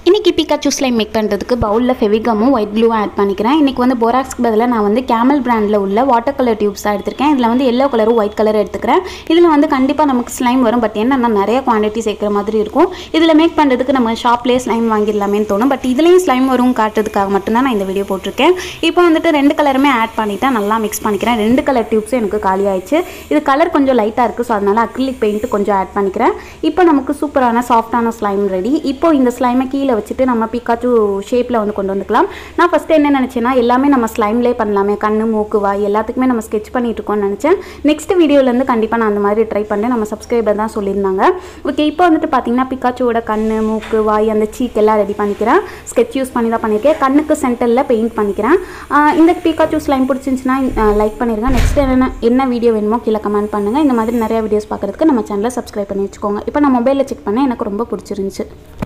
இன்றைக்கி Pikachu slime make பண்ணுறதுக்கு பவுலில் ஃபெவிகமும் ஒயிட் க்ளூவும் ஆட் பண்ணிக்கிறேன் இன்றைக்கி வந்து போராக்ஸ்க்கு பதிலாக நான் வந்து கேமல் பிராண்டில் உள்ள வாட்டர் கலர் டியூப்ஸ் தான் எடுத்திருக்கேன் இதில் வந்து எல்லோ கலரும் ஒயிட் கலர் எடுத்துக்கிறேன் இதில் வந்து கண்டிப்பாக நமக்கு ஸ்லைம் வரும் பட் என்னன்னா நிறைய குவான்டிட்டி சேர்க்குற மாதிரி இருக்கும் இதில் மேக் பண்ணுறதுக்கு நம்ம ஷாப்லேயே ஸ்லைம் வாங்கிடலாமேன்னு தோணும் பட் இதுலேயும் ஸ்லைம் வரும் காட்டுறதுக்காக மட்டும்தான் நான் இந்த வீடியோ போட்டிருக்கேன் இப்போ வந்துட்டு ரெண்டு கலருமே ஆட் பண்ணிவிட்டு நல்லா மிக்ஸ் பண்ணிக்கிறேன் ரெண்டு கலர் டியூப்ஸும் எனக்கு காலி ஆயிடுச்சு இது கலர் கொஞ்சம் லைட்டாக இருக்குது ஸோ அதனால் அக்ரிலிக் பெயிண்ட் கொஞ்சம் ஆட் பண்ணிக்கிறேன் இப்போ நமக்கு சூப்பரான சாஃப்டான ஸ்லைம் ரெடி இப்போ இந்த ஸ்லைமை கீழே வச்சுட்டு நம்ம பிக்காச்சு ஷேப்பில் வந்து கொண்டு வந்துக்கலாம் நான் ஃபஸ்ட்டு என்ன நினச்சேன்னா எல்லாமே நம்ம ஸ்லைம்லேயே பண்ணலாமே கண்ணு மூக்கு வாய் எல்லாத்துக்குமே நம்ம ஸ்கெச் பண்ணிட்டு இருக்கோம்னு நினச்சேன் நெக்ஸ்ட் வீடியோலேருந்து கண்டிப்பாக நான் அந்த மாதிரி ட்ரை பண்ணேன் நம்ம சப்ஸ்கிரைபர் தான் சொல்லியிருந்தாங்க ஓகே இப்போ வந்துட்டு பார்த்தீங்கன்னா பிக்காச்சுவோட கண்ணு மூக்கு வாய் அந்த சீக் எல்லாம் ரெடி பண்ணிக்கிறேன் ஸ்கெச் யூஸ் பண்ணி தான் பண்ணியிருக்கேன் கண்ணுக்கு சென்டரில் பெயிண்ட் பண்ணிக்கிறேன் ஆஹ் இந்த பிக்காச்சு ஸ்லைம் பிடிச்சிருந்துச்சுன்னா லைக் பண்ணிடுங்க நெக்ஸ்ட் என்ன என்ன வீடியோ வேணுமோ கீழே கமெண்ட் பண்ணுங்கள் இந்த மாதிரி நிறைய வீடியோஸ் பார்க்குறதுக்கு நம்ம சேனலை சப்ஸ்கிரைப் பண்ணி வச்சுக்கோங்க இப்போ நான் மொபைலில் செக் பண்ணேன் எனக்கு ரொம்ப பிடிச்சிருந்துச்சு